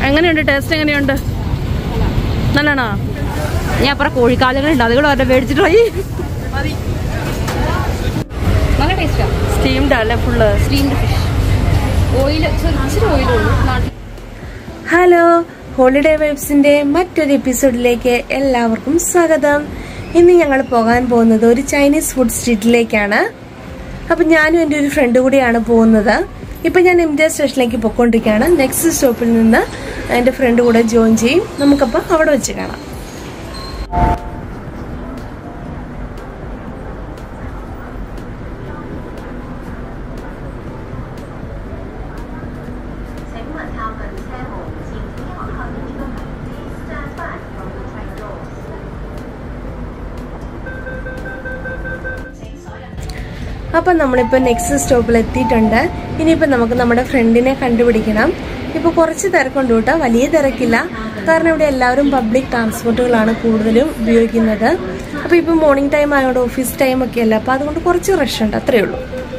എങ്ങനെയുണ്ട് ടേസ്റ്റ് എങ്ങനെയുണ്ട് നല്ലതാണോ ഞാൻ അപ്പുറം കോഴിക്കാലുകളുണ്ട് അതുകൂടെ ഒരെണ്ണം മേടിച്ചിട്ട് പോയി നല്ല ടേസ്റ്റാ സ്റ്റീംഡ് അല്ലേ ഫുള്ള് സ്റ്റീംഡ് ഫിഷ് ഓയിൽ ഇച്ചിരി ഓയിലുള്ളൂ നാട്ടിൽ ഹലോ ഹോളിഡേ വൈബ്സിന്റെ മറ്റൊരു എപ്പിസോഡിലേക്ക് എല്ലാവർക്കും സ്വാഗതം ഇന്ന് ഞങ്ങൾ പോകാൻ പോകുന്നത് ഒരു ചൈനീസ് ഫുഡ് സ്ട്രീറ്റിലേക്കാണ് അപ്പം ഞാനും എൻ്റെ ഒരു ഫ്രണ്ട് കൂടിയാണ് പോകുന്നത് ഇപ്പം ഞാൻ എം ജെ സ്റ്റേഷനിലേക്ക് പൊയ്ക്കൊണ്ടിരിക്കുകയാണ് നെക്സ്റ്റ് സ്റ്റോപ്പിൽ നിന്ന് എൻ്റെ ഫ്രണ്ട് കൂടെ ജോയിൻ ചെയ്യും നമുക്കപ്പോൾ അവിടെ വെച്ച് കാണാം അപ്പം നമ്മളിപ്പോൾ നെക്സ്റ്റ് സ്റ്റോപ്പിൽ എത്തിയിട്ടുണ്ട് ഇനിയിപ്പോൾ നമുക്ക് നമ്മുടെ ഫ്രണ്ടിനെ കണ്ടുപിടിക്കണം ഇപ്പോൾ കുറച്ച് തിരക്കുണ്ട് കേട്ടോ വലിയ തിരക്കില്ല കാരണം ഇവിടെ എല്ലാവരും പബ്ലിക് ട്രാൻസ്പോർട്ടുകളാണ് കൂടുതലും ഉപയോഗിക്കുന്നത് അപ്പോൾ ഇപ്പോൾ മോർണിംഗ് ടൈം ആയതുകൊണ്ട് ഓഫീസ് ടൈം ഒക്കെ അല്ല അപ്പോൾ അതുകൊണ്ട് കുറച്ച് റഷ് ഉണ്ട് അത്രയേ ഉള്ളൂ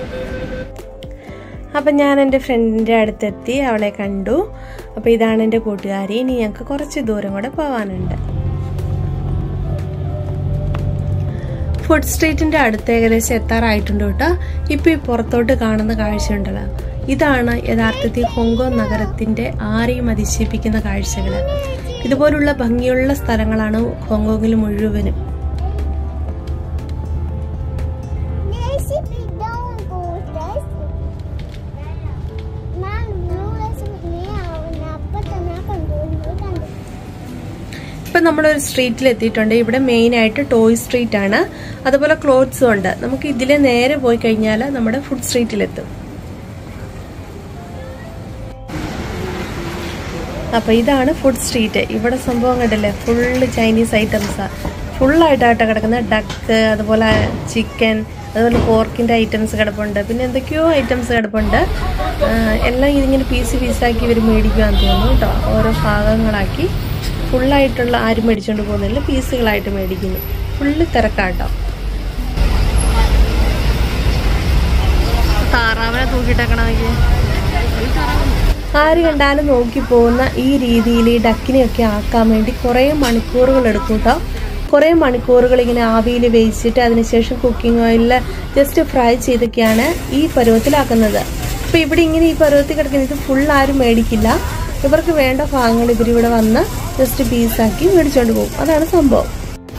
അപ്പം ഞാൻ എൻ്റെ ഫ്രണ്ടിൻ്റെ അടുത്തെത്തി അവളെ കണ്ടു അപ്പോൾ ഇതാണ് എൻ്റെ കൂട്ടുകാരി ഇനി ഞങ്ങൾക്ക് കുറച്ച് ദൂരം കൂടെ പോകാനുണ്ട് ഫുഡ് സ്ട്രീറ്റിന്റെ അടുത്ത് ഏകദേശം എത്താറായിട്ടുണ്ട് കേട്ടോ ഇപ്പൊ ഈ പുറത്തോട്ട് കാണുന്ന കാഴ്ചയുണ്ടല്ലോ ഇതാണ് യഥാർത്ഥത്തിൽ ഹോങ്കോങ് നഗരത്തിന്റെ ആരെയും അതിശയിപ്പിക്കുന്ന കാഴ്ചകൾ ഇതുപോലുള്ള ഭംഗിയുള്ള സ്ഥലങ്ങളാണ് ഹോങ്കോങ്ങിൽ മുഴുവനും Recipe don't go this. Man, no recipe now. Nappa tana kandolu kandu. ഇപ്പൊ നമ്മളൊരു സ്ട്രീറ്റിൽ എത്തിയിട്ടുണ്ട് ഇവിടെ മെയിൻ ആയിട്ട് ടോയ് സ്ട്രീറ്റ് ആണ് അതുപോലെ ക്ലോത്ത്സും ഉണ്ട് നമുക്ക് ഇതിലെ നേരെ പോയി കഴിഞ്ഞാൽ നമ്മുടെ ഫുഡ് സ്ട്രീറ്റിലെത്തും അപ്പൊ ഇതാണ് ഫുഡ് സ്ട്രീറ്റ് ഇവിടെ സംഭവം കണ്ടല്ലേ ഫുള്ള് ചൈനീസ് ഐറ്റംസാ ഫുള്ളായിട്ടായിട്ട് കിടക്കുന്ന ഡക്ക് അതുപോലെ ചിക്കൻ അതുപോലെ പോർക്കിന്റെ ഐറ്റംസ് കിടപ്പുണ്ട് പിന്നെ എന്തൊക്കെയോ ഐറ്റംസ് കിടപ്പുണ്ട് ആ, എല്ലാം ഇതിങ്ങനെ പീസ് പീസാക്കി ഇവർ മേടിക്കുവാന്ന് തോന്നുന്നു കേട്ടോ ഓരോ ഭാഗങ്ങളാക്കി ഫുള്ളായിട്ടുള്ള ആരും മേടിച്ചുകൊണ്ട് പോകുന്നില്ല പീസുകളായിട്ട് മേടിക്കുന്നു ഫുള്ള് തിരക്കാട്ടോ താറാവിനെ തൂക്കിയിട്ടേക്കണമെങ്കിൽ ആര് കണ്ടാലും നോക്കി പോകുന്ന ഈ രീതിയിൽ ഈ ഡക്കിനെയൊക്കെ ആക്കാൻ വേണ്ടി കുറേ മണിക്കൂറുകൾ എടുക്കും കേട്ടോ കുറേ മണിക്കൂറുകൾ ഇങ്ങനെ ആവിയിൽ വേവിച്ചിട്ട് അതിനുശേഷം കുക്കിംഗ് ഓയിലിൽ ജസ്റ്റ് ഫ്രൈ ചെയ്തൊക്കെയാണ് ഈ പരുവത്തിലാക്കുന്നത് അപ്പോൾ ഇവിടെ ഇങ്ങനെ ഈ പരുവത്തിൽ കിടക്കുന്ന ഇത് ഫുൾ ആരും മേടിക്കില്ല ഇവർക്ക് വേണ്ട ഭാഗങ്ങൾ ഇവരിവിടെ വന്ന് ജസ്റ്റ് പീസാക്കി മേടിച്ചുകൊണ്ട് പോകും അതാണ് സംഭവം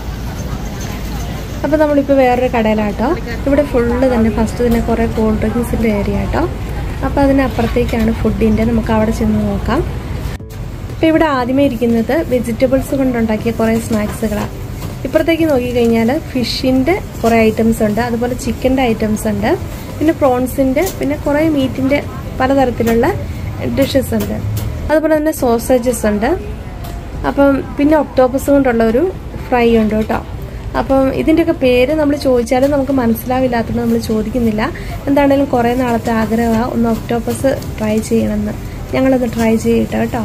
അപ്പോൾ നമ്മളിപ്പോൾ വേറൊരു കടയിലാട്ടോ ഇവിടെ ഫുള്ള് തന്നെ ഫസ്റ്റ് തന്നെ കുറേ കൂൾ ഡ്രിങ്ക്സിൻ്റെ ഏരിയ കേട്ടോ അപ്പോൾ അതിനപ്പുറത്തേക്കാണ് ഫുഡിൻ്റെ നമുക്ക് അവിടെ ചെന്ന് നോക്കാം ഇപ്പോൾ ഇവിടെ ആദ്യമേ ഇരിക്കുന്നത് വെജിറ്റബിൾസ് കൊണ്ടുണ്ടാക്കിയ കുറേ സ്നാക്സുകളാണ് ഇപ്പുറത്തേക്ക് നോക്കിക്കഴിഞ്ഞാൽ ഫിഷിൻ്റെ കുറേ ഐറ്റംസ് ഉണ്ട് അതുപോലെ ചിക്കൻ്റെ ഐറ്റംസ് ഉണ്ട് പിന്നെ പ്രോൺസിൻ്റെ പിന്നെ കുറേ മീറ്റിൻ്റെ പലതരത്തിലുള്ള ഡിഷസ് ഉണ്ട് അതുപോലെ തന്നെ സോസേജസ് ഉണ്ട് അപ്പം പിന്നെ ഒക്ടോപ്പസ് കൊണ്ടുള്ള ഒരു ഫ്രൈ ഉണ്ട് കേട്ടോ അപ്പം ഇതിൻ്റെയൊക്കെ പേര് നമ്മൾ ചോദിച്ചാലും നമുക്ക് മനസ്സിലാവില്ലാത്തതുകൊണ്ട് നമ്മൾ ചോദിക്കുന്നില്ല എന്താണേലും കുറേ നാളത്തെ ആഗ്രഹമാണ് ഒന്ന് ഒക്ടോപ്പസ് ട്രൈ ചെയ്യണമെന്ന് ഞങ്ങളൊന്ന് ട്രൈ ചെയ്യട്ടെ കേട്ടോ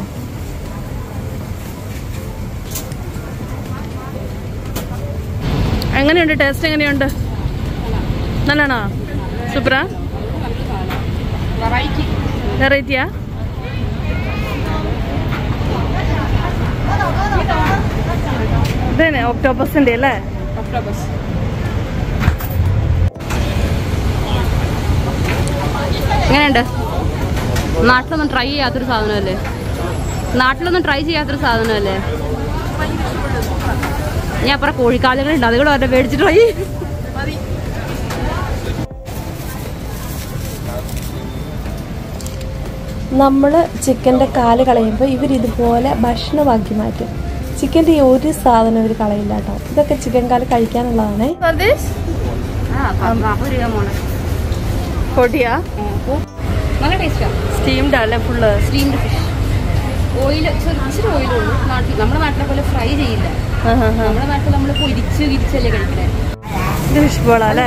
എങ്ങനെയുണ്ട് ടേസ്റ്റ് എങ്ങനെയുണ്ട് നല്ലതാണോ സൂപ്പറാ വെറൈറ്റി വെറൈറ്റിയാ ഇതന്നെ ഒക്ടോപ്പസിന്റെ അല്ലേ ഒക്ടോബസ് എങ്ങനെയുണ്ട് നാട്ടിലൊന്നും ട്രൈ ചെയ്യാത്തൊരു സാധനമല്ലേ നാട്ടിലൊന്നും ട്രൈ ചെയ്യാത്തൊരു സാധനമല്ലേ ഞാൻ അപ്പുറം കോഴിക്കാലുകളുണ്ട് അതുകൂടെ ഒരെണ്ണം മേടിച്ചിട്ട് പോയി നമ്മൾ ചിക്കൻ്റെ കാല് കളയുമ്പോൾ ഇവരിതുപോലെ ഭക്ഷണമാക്കി മാറ്റും ചിക്കൻ്റെ ഈ ഒരു സാധനം ഇവർ കളയില്ല കേട്ടോ ഇതൊക്കെ ചിക്കൻ കാല് കഴിക്കാനുള്ളതാണേ നാൽപ്പത് രൂപ മോളെ പൊടിയാ നല്ല ടേസ്റ്റാണ് സ്റ്റീംഡ് അല്ലേ ഫുള്ള് സ്റ്റീംഡ് ഫിഷ് ഓയിൽ ഇച്ചിരി ഓയിലുള്ളൂ നാട്ടിൽ നമ്മുടെ നാട്ടിലെ പോലെ ഫ്രൈ ചെയ്യില്ല നമ്മുടെ നാട്ടിൽ നമ്മൾ പൊരിച്ച് വിരിച്ചല്ലേ കഴിക്കണേ ഇത് ഫിഷ് ബോളാ അല്ലേ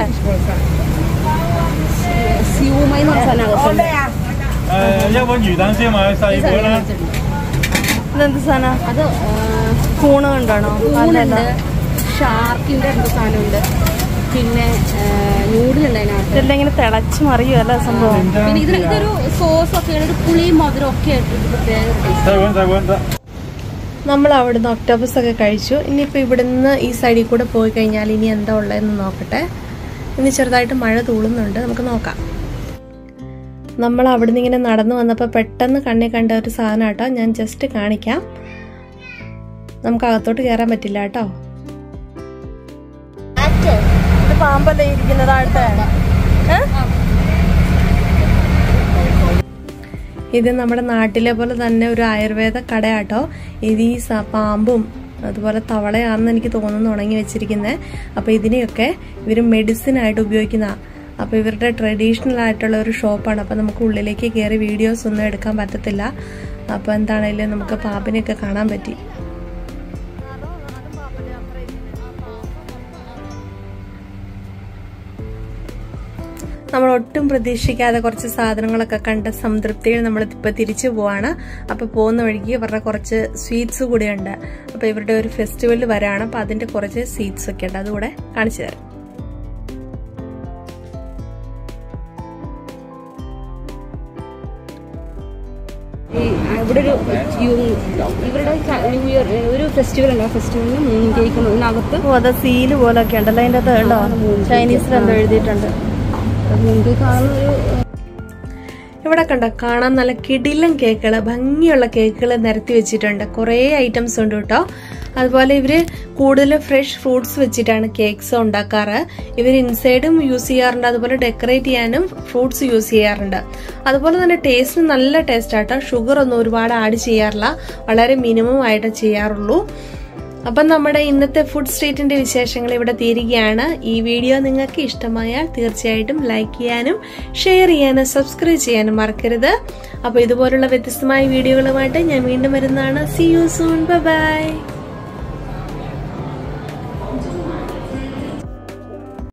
സ്യൂമൈ എന്ന് പറഞ്ഞ സാധനം അകത്തുണ്ട് 呃，要不鱼蛋先买晒一波啦。 ഇതെന്ത് സാധനം അത് കൂണ് കൊണ്ടാണോ ഊണുണ്ട് ഷാർക്കിന്റെ എന്തോ സാധനമുണ്ട് പിന്നെ നൂഡിലുണ്ട് അതിനകത്ത് ഇതെല്ലാം ഇങ്ങനെ തിളച്ച് മറിയും അല്ലേ സംഭവം പിന്നെ ഇതിന് ഇതൊരു സോസ് ഒക്കെ ഒരു പുളിയും മധുരം ഒക്കെ ആയിട്ട് ഒരു പ്രത്യേക ടേസ്റ്റ് 再闻再闻再。 നമ്മൾ അവിടുന്ന് ഒക്ടോബസ് ഒക്കെ കഴിച്ചു ഇനിയിപ്പോൾ ഇവിടുന്ന് ഈ സൈഡിൽ കൂടെ പോയി കഴിഞ്ഞാൽ ഇനി എന്താ ഉള്ളതെന്ന് നോക്കട്ടെ ഇനി ചെറുതായിട്ട് മഴ തൂളുന്നുണ്ട് നമുക്ക് നോക്കാം നമ്മൾ അവിടുന്ന് ഇങ്ങനെ നടന്നു വന്നപ്പോൾ പെട്ടെന്ന് കണ്ണി കണ്ട ഒരു സാധനം കേട്ടോ ഞാൻ ജസ്റ്റ് കാണിക്കാം നമുക്ക് അകത്തോട്ട് കയറാൻ പറ്റില്ല കേട്ടോ ഇത് പാമ്പല്ലേ ഇരിക്കുന്നത് അടുത്ത ഇത് നമ്മുടെ നാട്ടിലെ പോലെ തന്നെ ഒരു ആയുർവേദ കടയാട്ടോ ഇത് ഈ സ- പാമ്പും അതുപോലെ തവളയാണെന്ന് എനിക്ക് തോന്നുന്നു ഉണങ്ങി വെച്ചിരിക്കുന്നത് അപ്പോൾ ഇതിനെയൊക്കെ ഇവർ മെഡിസിൻ ആയിട്ട് ഉപയോഗിക്കുന്ന അപ്പോൾ ഇവരുടെ ട്രഡീഷണൽ ആയിട്ടുള്ള ഒരു ഷോപ്പാണ് അപ്പോൾ നമുക്ക് ഉള്ളിലേക്ക് കയറി വീഡിയോസ് ഒന്നും എടുക്കാൻ പറ്റത്തില്ല അപ്പോൾ എന്താണേലും നമുക്ക് പാമ്പിനെയൊക്കെ കാണാൻ പറ്റി നമ്മൾ ഒട്ടും പ്രതീക്ഷിക്കാതെ കുറച്ച് സാധനങ്ങളൊക്കെ കണ്ട സംതൃപ്തിയിൽ നമ്മൾ ഇപ്പൊ തിരിച്ചു പോവാണ് അപ്പൊ പോകുന്ന വഴിക്ക് ഇവരുടെ കുറച്ച് സ്വീറ്റ്സ് കൂടിയുണ്ട് അപ്പൊ ഇവരുടെ ഒരു ഫെസ്റ്റിവൽ വരാണ് അപ്പൊ അതിന്റെ കുറച്ച് സ്വീറ്റ്സ് ഒക്കെ ഉണ്ട് അതുകൂടെ കാണിച്ചു തരാം ഈ ഇവിടെ ഒരു യു- ഇവരുടെ ക- ന്യൂ ഇയർ ഒരു ഫെസ്റ്റിവൽ ഉണ്ട് ആ ഫെസ്റ്റിവലിന് മൂന്ന് കേക്ക് ഉണ്ട് ഇതിനകത്ത് ഓ അത് സീല് പോലൊക്കെ ഉണ്ടല്ലോ അതിൻ്റെ അകത്ത് ഉണ്ടോ ചൈനീസിൽ എന്തോ എഴുതിയിട്ടുണ്ട് മൂന്ന് കേക്ക് കാണുന്ന ഒരു ഇവിടെ കണ്ടോ കാണാൻ നല്ല കിടിലൻ കേക്കുകൾ ഭംഗിയുള്ള കേക്കുകൾ നിരത്തി വെച്ചിട്ടുണ്ട് കുറേ ഐറ്റംസ് ഉണ്ട് കേട്ടോ അതുപോലെ ഇവര് കൂടുതലും ഫ്രഷ് ഫ്രൂട്ട്സ് വെച്ചിട്ടാണ് കേക്ക്സ് ഉണ്ടാക്കാറ് ഇവർ ഇൻസൈഡും യൂസ് ചെയ്യാറുണ്ട് അതുപോലെ ഡെക്കറേറ്റ് ചെയ്യാനും ഫ്രൂട്ട്സ് യൂസ് ചെയ്യാറുണ്ട് അതുപോലെ തന്നെ ടേസ്റ്റ് നല്ല ടേസ്റ്റ് ആട്ടോ ഷുഗർ ഒന്നും ഒരുപാട് ആഡ് ചെയ്യാറില്ല വളരെ മിനിമം ആയിട്ട് ചെയ്യാറുള്ളൂ അപ്പം നമ്മുടെ ഇന്നത്തെ ഫുഡ് സ്ട്രീറ്റിന്റെ വിശേഷങ്ങൾ ഇവിടെ തീരുകയാണ് ഈ വീഡിയോ നിങ്ങൾക്ക് ഇഷ്ടമായാൽ തീർച്ചയായിട്ടും ലൈക്ക് ചെയ്യാനും ഷെയർ ചെയ്യാനും സബ്സ്ക്രൈബ് ചെയ്യാനും മറക്കരുത് അപ്പോൾ ഇതുപോലുള്ള വ്യത്യസ്തമായ വീഡിയോകളുമായിട്ട് ഞാൻ വീണ്ടും വരുന്നതാണ് സി യു സൂൺ ബൈ